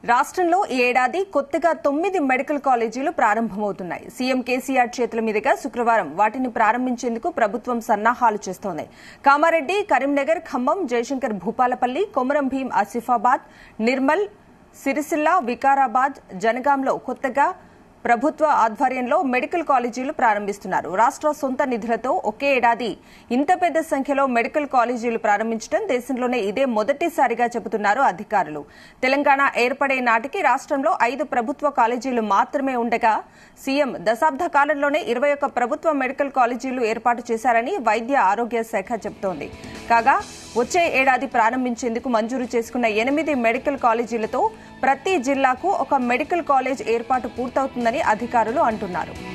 రాష్ట్రంలో ఈ ఏడాది కొత్తగా తొమ్మిది మెడికల్ కాలేజీలు ప్రారంభమవుతున్నాయి సీఎం కేసీఆర్ చేతుల మీదుగా శుక్రవారం వాటిని ప్రారంభించేందుకు ప్రభుత్వం సన్నాహాలు చేస్తోంది కామారెడ్డి కరీంనగర్ ఖమ్మం జయశంకర్ భూపాలపల్లి కొమరం భీం ఆసిఫాబాద్ నిర్మల్ సిరిసిల్ల వికారాబాద్ జనగాంలో కొత్తగా ప్రభుత్వ ఆధ్వర్యంలో మెడికల్ కాలేజీలు ప్రారంభిస్తున్నారు రాష్ట్ర సొంత నిధులతో ఒకే ఏడాది ఇంత పెద్ద సంఖ్యలో మెడికల్ కాలేజీలు ప్రారంభించడం దేశంలోనే ఇదే మొదటిసారిగా చెబుతున్నారు అధికారులు తెలంగాణ ఏర్పడే నాటికి రాష్ట్రంలో ఐదు ప్రభుత్వ కాలేజీలు మాత్రమే ఉండగా సీఎం దశాబ్ద కాలంలోనే ఇరవై ఒక్క ప్రభుత్వ మెడికల్ కాలేజీలు ఏర్పాటు చేశారని వైద్య ఆరోగ్య శాఖ చెబుతోంది కాగా వచ్చే ఏడాది ప్రారంభించేందుకు మంజూరు చేసుకున్న ఎనిమిది మెడికల్ కాలేజీలతో ప్రతి జిల్లాకు ఒక మెడికల్ కాలేజ్ ఏర్పాటు పూర్తవుతుందని అధికారులు అంటున్నారు